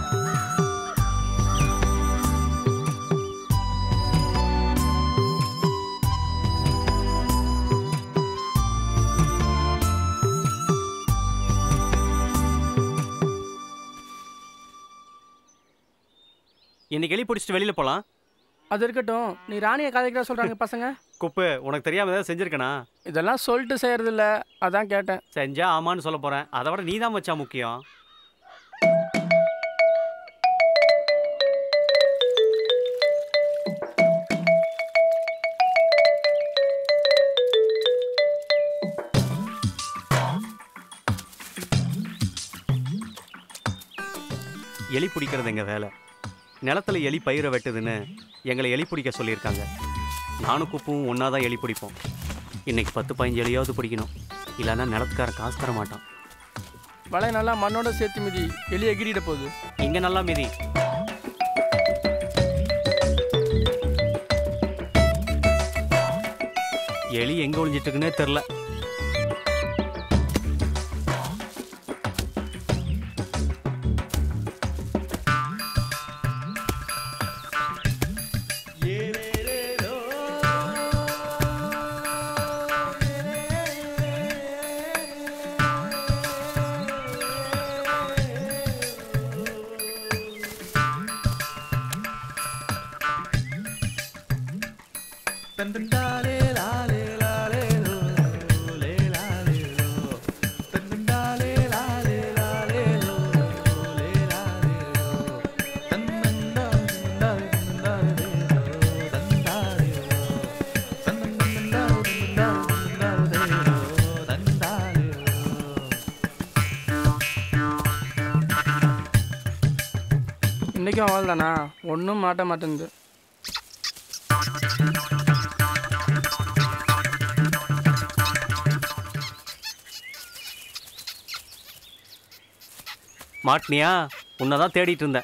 இன்னைக்கு எலி பிடிச்சிட்டு வெளியில போலாம் அது இருக்கட்டும் நீ ராணியை கதைக்கிறா சொல்றாங்க பசங்க குப்பு உனக்கு தெரியாம ஏதாவது செஞ்சிருக்கனா இதெல்லாம் சொல்லிட்டு செய்யறது இல்ல அதான் கேட்டேன் செஞ்சா ஆமான்னு சொல்ல போறேன் அதை விட நீ தான் மச்சான் முக்கியம் எலி பிடிக்கிறது எங்க வேலை நிலத்துல எலி பயிரை வெட்டுதுன்னு எங்களை எலி பிடிக்க சொல்லியிருக்காங்க நானும் குப்பும் ஒன்றா தான் எலி பிடிப்போம் இன்னைக்கு பத்து பதினஞ்சு எலியாவது பிடிக்கணும் இல்லைன்னா நிலத்துக்காரன் காசு தர மாட்டான் வலை நல்லா மண்ணோட சேர்த்து மிதி எலி எகிரிட போகுது இங்க நல்லா மிதி எலி எங்க ஒளிஞ்சிட்டு இருக்குன்னே தெரில இன்னைக்கும் அவள் தானா ஒன்றும் மாட்ட மாட்டேங்குது மாட்டினியா உன்னை தான் தேடிட்டு இருந்தேன்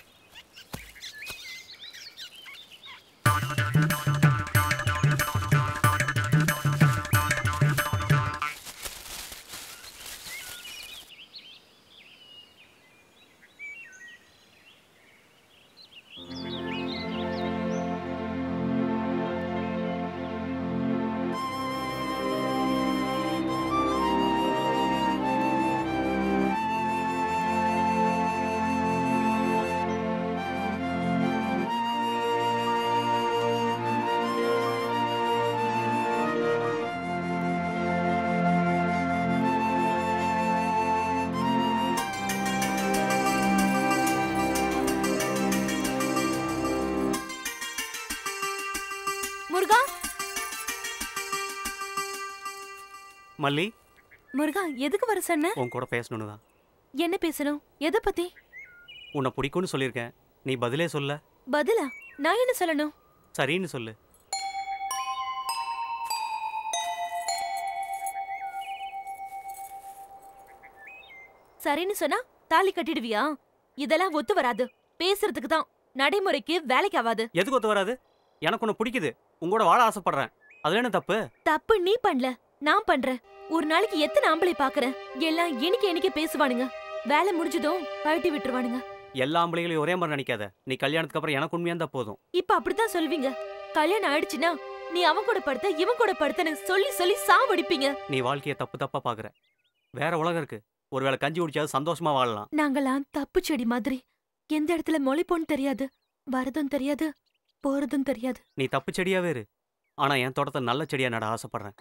முருகா மல்லி முருகா எதுக்கு வர சொன்ன உன் கூட பேசணும்னு தான் என்ன பேசணும் எதை பத்தி உன்னை பிடிக்கும்னு சொல்லியிருக்கேன் நீ பதிலே சொல்ல பதிலா நான் என்ன சொல்லணும் சரின்னு சொல்லு சரின்னு சொன்னா தாலி கட்டிடுவியா இதெல்லாம் ஒத்து வராது பேசுறதுக்கு தான் நடைமுறைக்கு வேலைக்கு ஆகாது எதுக்கு ஒத்து வராது எனக்கு உன்னை பிடிக்குது உங்களோட வாழ ஆசைப்படுறேன் அதுல என்ன தப்பு தப்பு நீ பண்ணல நான் பண்றேன் ஒரு நாளைக்கு எத்தனை ஆம்பளை பாக்குறேன் எல்லாம் இன்னைக்கு இன்னைக்கு பேசுவானுங்க வேலை முடிஞ்சதும் கழட்டி விட்டுருவானுங்க எல்லா ஆம்பளைகளையும் ஒரே மாதிரி நினைக்காத நீ கல்யாணத்துக்கு அப்புறம் எனக்கு உண்மையா இருந்தா போதும் இப்ப அப்படித்தான் சொல்வீங்க கல்யாணம் ஆயிடுச்சுன்னா நீ அவன் கூட படுத்த இவன் கூட படுத்தன்னு சொல்லி சொல்லி சாவடிப்பீங்க நீ வாழ்க்கையை தப்பு தப்பா பாக்குற வேற உலகம் இருக்கு ஒருவேளை கஞ்சி குடிச்சாவது சந்தோஷமா வாழலாம் நாங்கெல்லாம் தப்பு செடி மாதிரி எந்த இடத்துல முளைப்போன்னு தெரியாது வரதும் தெரியாது போறதும் தெரியாது நீ தப்பு செடியாவே இரு ஆனா என் தோட்டத்தை நல்ல செடியா நட ஆசைப்படுறேன்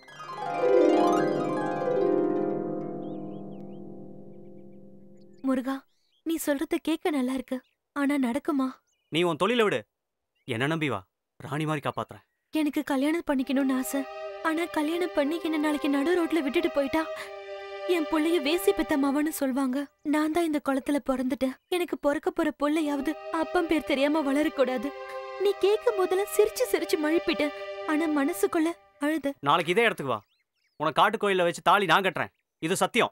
முருகா நீ சொல்றது கேட்க நல்லா இருக்கு ஆனா நடக்குமா நீ உன் தொழில விடு என்ன நம்பி வா ராணி மாதிரி காப்பாத்துறேன் எனக்கு கல்யாணம் பண்ணிக்கணும்னு ஆசை ஆனா கல்யாணம் பண்ணி என்ன நாளைக்கு நடு ரோட்ல விட்டுட்டு போயிட்டா என் புள்ளைய வேசி பெத்த மவன்னு சொல்வாங்க நான் தான் இந்த குளத்துல பிறந்துட்டேன் எனக்கு பிறக்க போற புள்ளையாவது அப்பன் பேர் தெரியாம வளரக்கூடாது நீ கேட்கும் போதெல்லாம் சிரிச்சு சிரிச்சு மழுப்பிட்ட ஆனா மனசுக்குள்ள அழுத நாளைக்கு இதே இடத்துக்கு வா உனக்கு காட்டு கோயில்ல வச்சு தாலி நான் கட்டுறேன் இது சத்தியம்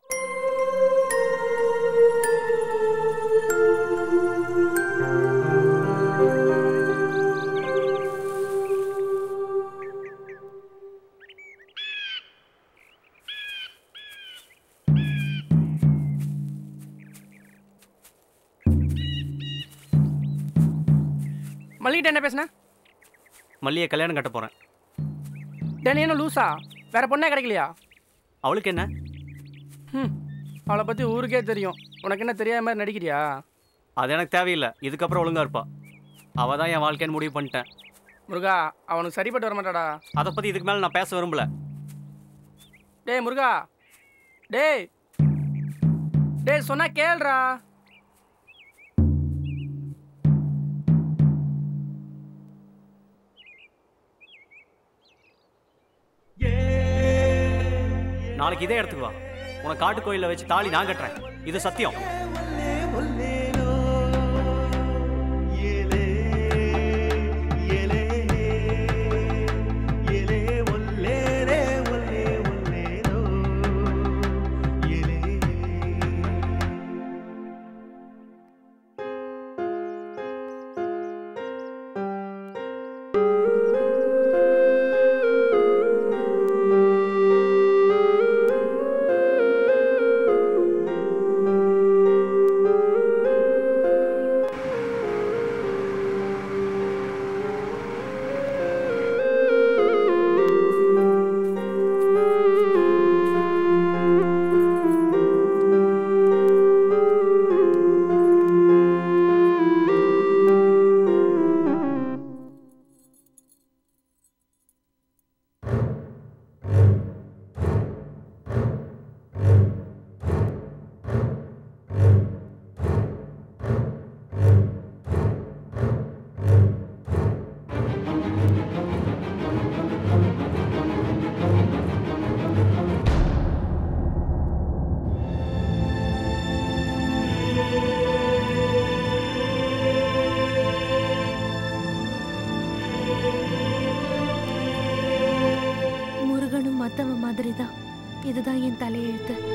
மல்லிகிட்ட என்ன பேசுன மல்லியை கல்யாணம் கட்ட போகிறேன் டே நீ என்ன லூசா வேற பொண்ணே கிடைக்கலையா அவளுக்கு என்ன ம் அவளை பற்றி ஊருக்கே தெரியும் உனக்கு என்ன தெரியாத மாதிரி நடிக்கிறியா அது எனக்கு தேவையில்லை இதுக்கப்புறம் ஒழுங்கா இருப்பா அவள் தான் என் வாழ்க்கைன்னு முடிவு பண்ணிட்டேன் முருகா அவனுக்கு சரிப்பட்டு வர மாட்டாடா அதை பற்றி இதுக்கு மேலே நான் பேச விரும்பல டேய் முருகா டேய் டேய் சொன்னா கேளுடா நாளைக்கு இதே இடத்துக்கு வா உனக்கு காட்டு கோயிலில் வச்சு தாலி நான் கட்டுறேன் இது சத்தியம் முருகனும் மத்தவன் மாதிரி தான் இதுதான் என் தலையெழுத்து